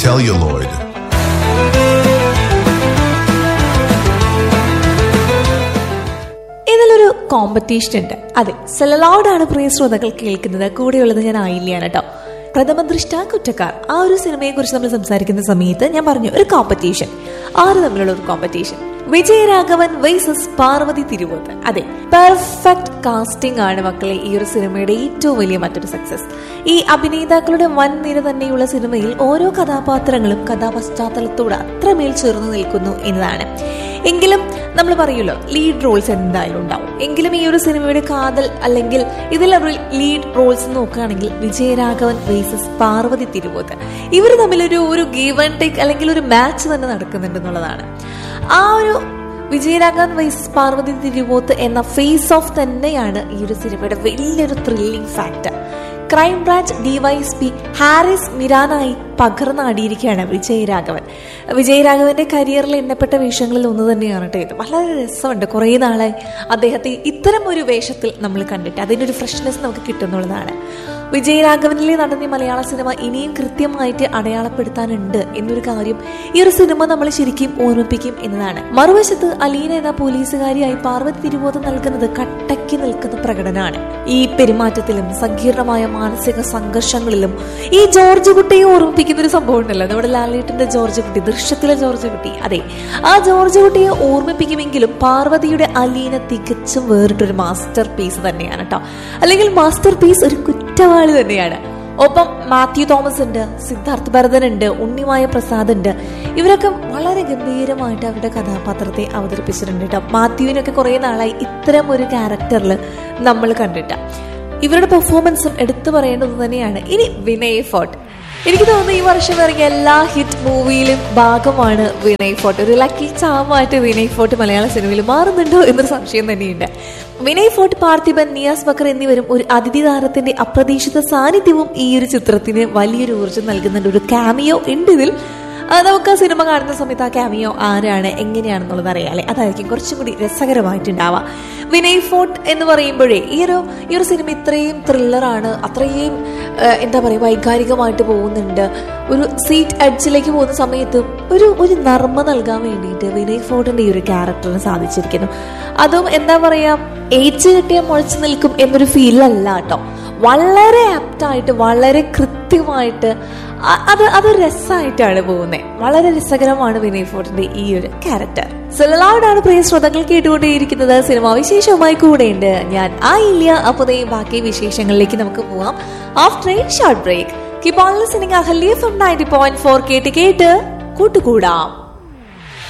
celluloid. ഇതിലൊരു competition ഉണ്ട് അതെ സെലലോഡാണ് പ്രിയ ശ്രോതാക്കൾ കേൾക്കുന്നത് കൂടെയുള്ളത് ഞാൻ ആയില്ലാണ് കേട്ടോ പ്രഥമ ദൃഷ്ട കുറ്റക്കാർ ആ ഒരു സിനിമയെ കുറിച്ച് നമ്മൾ സംസാരിക്കുന്ന സമയത്ത് ഞാൻ പറഞ്ഞു ഒരു കോമ്പറ്റീഷൻ ആറ് തമ്മിലുള്ള ഒരു കോമ്പറ്റീഷൻ വിജയരാഘവൻ വൈസസ് പാർവതി തിരുവോത്ത് അതെ പെർഫെക്റ്റ് കാസ്റ്റിംഗ് ആണ് മക്കളെ ഈ ഒരു സിനിമയുടെ ഏറ്റവും വലിയ മറ്റൊരു സക്സസ് ഈ അഭിനേതാക്കളുടെ വൻ നിര തന്നെയുള്ള സിനിമയിൽ ഓരോ കഥാപാത്രങ്ങളും കഥാപശ്ചാത്തലത്തോട് അത്രമേൽ ചേർന്ന് നിൽക്കുന്നു എന്നതാണ് എങ്കിലും നമ്മൾ പറയുമല്ലോ ലീഡ് റോൾസ് എന്തായാലും ഉണ്ടാവും എങ്കിലും ഈ ഒരു സിനിമയുടെ കാതൽ അല്ലെങ്കിൽ ഇതിൽ ലീഡ് റോൾസ് നോക്കുകയാണെങ്കിൽ വിജയരാഘവൻ വേഴ്സസ് പാർവതി തിരുവോത്ത് ഇവർ തമ്മിലൊരു ഒരു ഗീവ് ആൻഡ് ടേക്ക് അല്ലെങ്കിൽ ഒരു മാച്ച് തന്നെ നടക്കുന്നുണ്ട് എന്നുള്ളതാണ് ആ ഒരു വിജയരാഘവൻ വൈസസ് പാർവതി തിരുവോത്ത് എന്ന ഫേസ് ഓഫ് തന്നെയാണ് ഈ ഒരു സിനിമയുടെ വലിയൊരു thrilling factor crime branch DYSP Haris മിരാനായി പകർന്നാടിയിരിക്കുകയാണ് വിജയരാഘവൻ വിജയരാഘവന്റെ കരിയറിൽ എണ്ണപ്പെട്ട വേഷങ്ങളിൽ ഒന്ന് തന്നെയാണ് കേട്ടോ ഇത് വളരെ രസമുണ്ട് കുറേ നാളായി അദ്ദേഹത്തെ ഇത്തരം ഒരു വേഷത്തിൽ നമ്മൾ കണ്ടിട്ട് അതിൻ്റെ ഒരു ഫ്രഷ്നെസ് നമുക്ക് കിട്ടുന്നുള്ളതാണ് വിജയരാഘവനിലെ നടന്ന ഈ മലയാള സിനിമ ഇനിയും കൃത്യമായിട്ട് അടയാളപ്പെടുത്താനുണ്ട് എന്നൊരു കാര്യം ഈ ഒരു സിനിമ നമ്മൾ ശരിക്കും ഓർമ്മിപ്പിക്കും എന്നതാണ് മറുവശത്ത് അലീന എന്ന പോലീസുകാരിയായി പാർവതി തിരുവോധം നൽകുന്നത് കട്ടയ്ക്ക് നിൽക്കുന്ന പ്രകടനമാണ് ഈ പെരുമാറ്റത്തിലും സങ്കീർണമായ മാനസിക സംഘർഷങ്ങളിലും ഈ ജോർജ് കുട്ടിയെ ഓർമ്മിപ്പിക്കുന്ന ഒരു സംഭവം ഉണ്ടല്ലോ നമ്മുടെ ലാലേട്ടന്റെ ജോർജ് കുട്ടി ദൃശ്യത്തിലെ ജോർജ് കുട്ടി അതെ ആ ജോർജ് കുട്ടിയെ ഓർമ്മിപ്പിക്കുമെങ്കിലും പാർവതിയുടെ അലീന തികച്ചും വേറിട്ടൊരു മാസ്റ്റർ പീസ് തന്നെയാണ് കേട്ടോ അല്ലെങ്കിൽ മാസ്റ്റർ പീസ് ഒരു കുറ്റവാളി തന്നെയാണ് ഒപ്പം മാത്യു തോമസ് ഉണ്ട് സിദ്ധാർത്ഥ് ഭരതൻ ഉണ്ട് ഉണ്ണിമായ പ്രസാദ് ഉണ്ട് ഇവരൊക്കെ വളരെ ഗംഭീരമായിട്ട് അവരുടെ കഥാപാത്രത്തെ അവതരിപ്പിച്ചിട്ടുണ്ട് കേട്ടോ മാത്യുവിനൊക്കെ കുറെ നാളായി ഇത്തരം ഒരു ക്യാരക്ടറിൽ നമ്മൾ കണ്ടിട്ട ഇവരുടെ പെർഫോമൻസും എടുത്തു പറയേണ്ടത് തന്നെയാണ് ഇനി വിനയ് ഫോർട്ട് എനിക്ക് തോന്നുന്നു ഈ വർഷം ഇറങ്ങിയ എല്ലാ ഹിറ്റ് മൂവിയിലും ഭാഗമാണ് വിനയ് ഫോർട്ട് ഒരു ലക്കി ചാമായിട്ട് വിനയ് ഫോർട്ട് മലയാള സിനിമയിൽ മാറുന്നുണ്ടോ എന്നൊരു സംശയം തന്നെയുണ്ട് വിനയ് ഫോർട്ട് പാർത്ഥിബൻ നിയാസ് ബക്കർ എന്നിവരും ഒരു അതിഥി താരത്തിന്റെ അപ്രതീക്ഷിത സാന്നിധ്യവും ഈ ഒരു ചിത്രത്തിന് വലിയൊരു ഊർജ്ജം നൽകുന്നുണ്ട് ഒരു ക്യാമിയോ ഉണ്ട് ഇതിൽ ആ, നമുക്ക് ആ സിനിമ കാണുന്ന സമയത്ത് ആ ക്യാമിയോ ആരാണ് എങ്ങനെയാണെന്നുള്ളത് അറിയാലേ അതായിരിക്കും കുറച്ചും കൂടി രസകരമായിട്ടുണ്ടാവാം വിനയ് ഫോർട്ട് എന്ന് പറയുമ്പോഴേ ഈ ഒരു ഈ ഒരു സിനിമ ഇത്രയും ത്രില്ലറാണ് അത്രയും ആ, എന്താ പറയുക വൈകാരികമായിട്ട് പോകുന്നുണ്ട് ഒരു സീറ്റ് അഡ്ജിലേക്ക് പോകുന്ന സമയത്ത് ഒരു ഒരു നർമ്മ നൽകാൻ വേണ്ടിയിട്ട് വിനയ് ഫോർട്ടിന്റെ ഈ ഒരു ക്യാരക്ടറിന് സാധിച്ചിരിക്കുന്നു അതും എന്താ പറയാ ഏച്ചു കെട്ടിയ മുളച്ചു നിൽക്കും എന്നൊരു ഫീലല്ല കേട്ടോ വളരെ ആപ്റ്റായിട്ട് വളരെ കൃത്യമായിട്ട് അ- അത് അത് രസമായിട്ടാണ് പോകുന്നത് വളരെ രസകരമാണ് വിനയ് ഫോർട്ടിന്റെ ഈ ഒരു ക്യാരക്ടർ സെലലൗഡാണ് പ്രിയ ശ്രോതാക്കൾ കേട്ടുകൊണ്ടേയിരിക്കുന്നത് സിനിമാ വിശേഷവുമായി കൂടെയുണ്ട് ഞാൻ ആ ഇല്ല അപ്പൊ ദേ ബാക്കി വിശേഷങ്ങളിലേക്ക് നമുക്ക് പോവാം after a short break keep on listening Ahalya from ninety point four കേട്ട് കേട്ട് കൂട്ടുകൂടാം